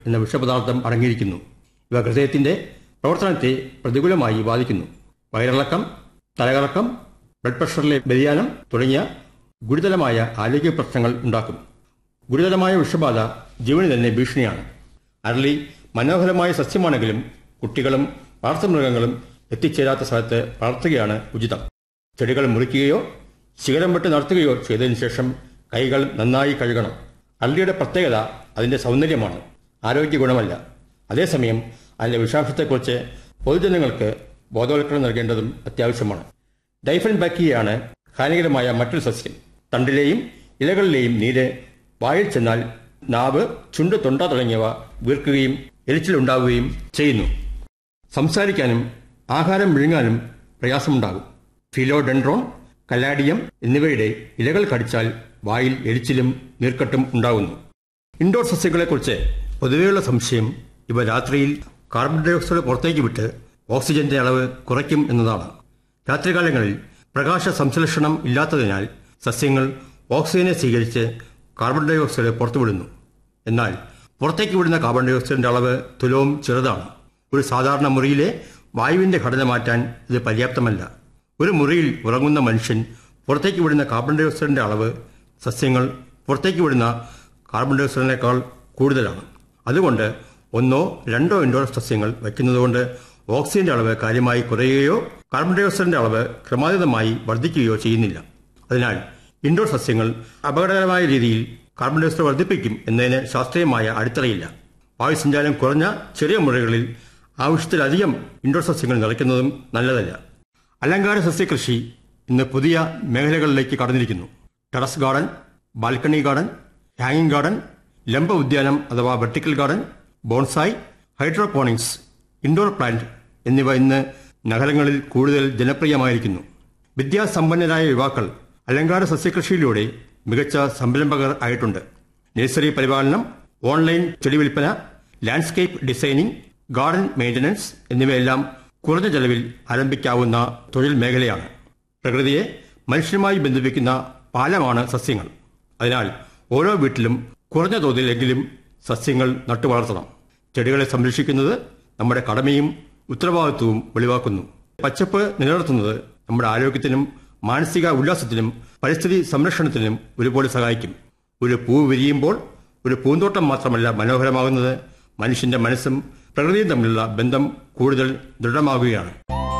എന്ന വിഷപദാർത്ഥം അടങ്ങിയിരിക്കുന്നു ഇവ ഹൃദയത്തിന്റെ പ്രവർത്തനത്തെ പ്രതികൂലമായി ബാധിക്കുന്നു വയറിളക്കം തലകറക്കം ബ്ലഡ് പ്രഷറിലെ വ്യതിയാനം തുടങ്ങിയ ഗുരുതരമായ ആരോഗ്യ പ്രശ്നങ്ങൾ ഉണ്ടാക്കും ഗുരുതരമായ വിഷബാധ ജീവന് തന്നെ ഭീഷണിയാണ് അരളി മനോഹരമായ സസ്യമാണെങ്കിലും കുട്ടികളും വളർത്തുമൃഗങ്ങളും എത്തിച്ചേരാത്ത സ്ഥലത്ത് വളർത്തുകയാണ് ഉചിതം ചെടികൾ മുറിക്കുകയോ ശിഖരം വെട്ട് നടത്തുകയോ ചെയ്തതിനു ശേഷം കൈകൾ നന്നായി കഴുകണം അരളിയുടെ പ്രത്യേകത അതിന്റെ സൗന്ദര്യമാണ് ആരോഗ്യ ഗുണമല്ല അതേസമയം അതിന്റെ വിഷാംശത്തെക്കുറിച്ച് പൊതുജനങ്ങൾക്ക് ബോധവൽക്കരണം നൽകേണ്ടതും അത്യാവശ്യമാണ് ഡൈഫൻ ബാക്ടീരിയയാണ് ഹാനികരമായ മറ്റൊരു സസ്യം തണ്ടിലെയും ഇലകളിലെയും നീര് വായിൽ ചെന്നാൽ നാവ് ചുണ്ട് തൊണ്ട തുടങ്ങിയവ വീർക്കുകയും എരിച്ചിലുണ്ടാവുകയും ചെയ്യുന്നു സംസാരിക്കാനും ആഹാരം വിഴുങ്ങാനും പ്രയാസമുണ്ടാകും ഫിലോഡെൻഡ്രോൺ കലാഡിയം എന്നിവയുടെ ഇലകൾ കടിച്ചാൽ വായിൽ എരിച്ചിലും നീർക്കെട്ടും ഉണ്ടാകുന്നു ഇൻഡോർ സസ്യങ്ങളെക്കുറിച്ച് പൊതുവെയുള്ള സംശയം ഇവ രാത്രിയിൽ കാർബൺ ഡൈ ഓക്സൈഡ് പുറത്തേക്ക് വിട്ട് ഓക്സിജന്റെ അളവ് കുറയ്ക്കും എന്നതാണ് രാത്രികാലങ്ങളിൽ പ്രകാശ സംശ്ലേഷണം ഇല്ലാത്തതിനാൽ സസ്യങ്ങൾ ഓക്സിജനെ സ്വീകരിച്ച് കാർബൺ ഡൈ ഓക്സൈഡ് പുറത്തുവിടുന്നു എന്നാൽ പുറത്തേക്ക് വിടുന്ന കാർബൺ ഡൈ ഓക്സൈഡിന്റെ അളവ് തുലവും ചെറുതാണ് ഒരു സാധാരണ മുറിയിലെ വായുവിന്റെ ഘടന മാറ്റാൻ ഇത് പര്യാപ്തമല്ല ഒരു മുറിയിൽ ഉറങ്ങുന്ന മനുഷ്യൻ പുറത്തേക്ക് വിടുന്ന കാർബൺ ഡൈ ഓക്സൈഡിന്റെ അളവ് സസ്യങ്ങൾ പുറത്തേക്ക് വിടുന്ന കാർബൺ ഡൈ ഓക്സൈഡിനേക്കാൾ കൂടുതലാണ് അതുകൊണ്ട് ഒന്നോ രണ്ടോ ഇൻഡോർ സസ്യങ്ങൾ വയ്ക്കുന്നതുകൊണ്ട് ഓക്സിജന്റെ അളവ് കാര്യമായി കുറയുകയോ കാർബൺ ഡൈ ഓക്സൈഡിന്റെ അളവ് ക്രമാതീതമായി വർദ്ധിക്കുകയോ ചെയ്യുന്നില്ല അതിനാൽ ഇൻഡോർ സസ്യങ്ങൾ അപകടകരമായ രീതിയിൽ കാർബൺ ഡൈ ഓക്സൈഡ് വർദ്ധിപ്പിക്കും എന്നതിന് ശാസ്ത്രീയമായ അടിത്തറയില്ല വായുസഞ്ചാരം കുറഞ്ഞ ചെറിയ മുറികളിൽ ആവശ്യത്തിലധികം ഇൻഡോർ സസ്യങ്ങൾ നിറയ്ക്കുന്നതും നല്ലതല്ല അലങ്കാര സസ്യകൃഷി ഇന്ന് പുതിയ മേഖലകളിലേക്ക് കടന്നിരിക്കുന്നു ടെറസ് ഗാർഡൻ ബാൽക്കണി ഗാർഡൻ ഹാങ്ങിങ് ഗാർഡൻ ലംബ ഉദ്യാനം അഥവാ vertical garden bonsai hydroponics indoor plant എന്നിവ ഇന്ന് നഗരങ്ങളിൽ കൂടുതൽ ജനപ്രിയമായിരിക്കുന്നു വിദ്യാസമ്പന്നരായ യുവാക്കൾ അലങ്കാര സസ്യകൃഷിയിലൂടെ മികച്ച സംരംഭകർ ആയിട്ടുണ്ട് നഴ്സറി പരിപാലനം ഓൺലൈൻ ചെടി വിൽപ്പന ലാൻഡ്സ്കേപ്പ് ഡിസൈനിംഗ് ഗാർഡൻ മെയിന്റനൻസ് എന്നിവയെല്ലാം കുറഞ്ഞ ചെലവിൽ ആരംഭിക്കാവുന്ന തൊഴിൽ മേഖലയാണ് പ്രകൃതിയെ മനുഷ്യനുമായി ബന്ധിപ്പിക്കുന്ന പാലമാണ് സസ്യങ്ങൾ അതിനാൽ ഓരോ വീട്ടിലും കുറഞ്ഞ തോതിലെങ്കിലും സസ്യങ്ങൾ നട്ടുവളർത്തണം ചെടികളെ സംരക്ഷിക്കുന്നത് നമ്മുടെ കടമയും ഉത്തരവാദിത്വവും വെളിവാക്കുന്നു പച്ചപ്പ് നിലനിർത്തുന്നത് നമ്മുടെ ആരോഗ്യത്തിനും മാനസിക ഉല്ലാസത്തിനും പരിസ്ഥിതി സംരക്ഷണത്തിനും ഒരുപോലെ സഹായിക്കും ഒരു പൂ വിരിയുമ്പോൾ ഒരു പൂന്തോട്ടം മാത്രമല്ല മനോഹരമാകുന്നത് മനുഷ്യന്റെ മനസ്സും പ്രകൃതിയും തമ്മിലുള്ള ബന്ധം കൂടുതൽ ദൃഢമാകുകയാണ്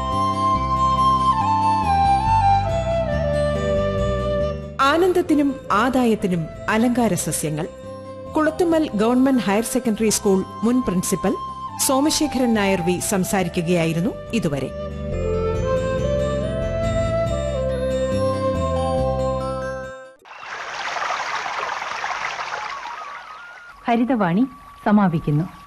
ആനന്ദത്തിനും ആദായത്തിനും അലങ്കാര സസ്യങ്ങൾ Kulathummal government higher secondary school മുൻ പ്രിൻസിപ്പൽ സോമശേഖരൻ നായർ വി സംസാരിക്കുകയായിരുന്നു ഇതുവരെ ഹരിതവാണി സമാപിക്കുന്നു